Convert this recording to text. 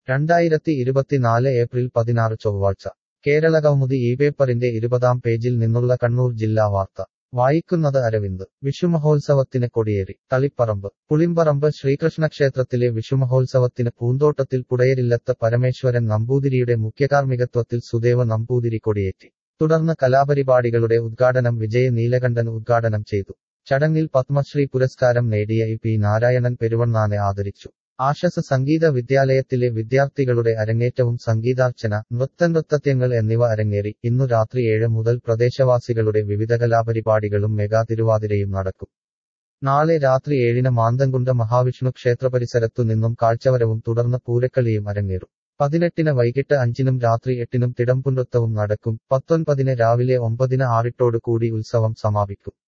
രണ്ടായിരത്തി ഇരുപത്തിനാല് ഏപ്രിൽ പതിനാറ് ചൊവ്വാഴ്ച കേരളകൗമുദി ഈ പേപ്പറിന്റെ ഇരുപതാം പേജിൽ നിന്നുള്ള കണ്ണൂർ ജില്ലാ വാർത്ത വായിക്കുന്നത് അരവിന്ദ് വിഷുമഹോത്സവത്തിന് കൊടിയേറി തളിപ്പറമ്പ് പുളിമ്പറമ്പ് ശ്രീകൃഷ്ണക്ഷേത്രത്തിലെ വിഷുമഹോത്സവത്തിന് പൂന്തോട്ടത്തിൽ പുടയരില്ലത്ത് പരമേശ്വരൻ നമ്പൂതിരിയുടെ മുഖ്യകാർമ്മികത്വത്തിൽ സുദേവ നമ്പൂതിരി കൊടിയേറ്റി തുടർന്ന് കലാപരിപാടികളുടെ ഉദ്ഘാടനം വിജയ നീലകണ്ഠൻ ഉദ്ഘാടനം ചെയ്തു ചടങ്ങിൽ പത്മശ്രീ പുരസ്കാരം നേടിയ ഇ പി നാരായണൻ പെരുവണ്ണാനെ ആദരിച്ചു ആശസ് സംഗീത വിദ്യാലയത്തിലെ വിദ്യാർത്ഥികളുടെ അരങ്ങേറ്റവും സംഗീതാർച്ചന നൃത്തനൃത്തത്യങ്ങൾ എന്നിവ അരങ്ങേറി ഇന്നു രാത്രി ഏഴ് മുതൽ പ്രദേശവാസികളുടെ വിവിധ കലാപരിപാടികളും മെഗാ തിരുവാതിരയും നടക്കും നാളെ രാത്രി ഏഴിന് മാന്തൻകുണ്ട മഹാവിഷ്ണു ക്ഷേത്രപരിസരത്തു നിന്നും കാഴ്ചവരവും തുടർന്ന് പൂരക്കളിയും അരങ്ങേറും പതിനെട്ടിന് വൈകിട്ട് അഞ്ചിനും രാത്രി എട്ടിനും തിടമ്പുനൃത്തവും നടക്കും പത്തൊൻപതിന് രാവിലെ ഒമ്പതിന് ആറിട്ടോടു കൂടി ഉത്സവം സമാപിക്കും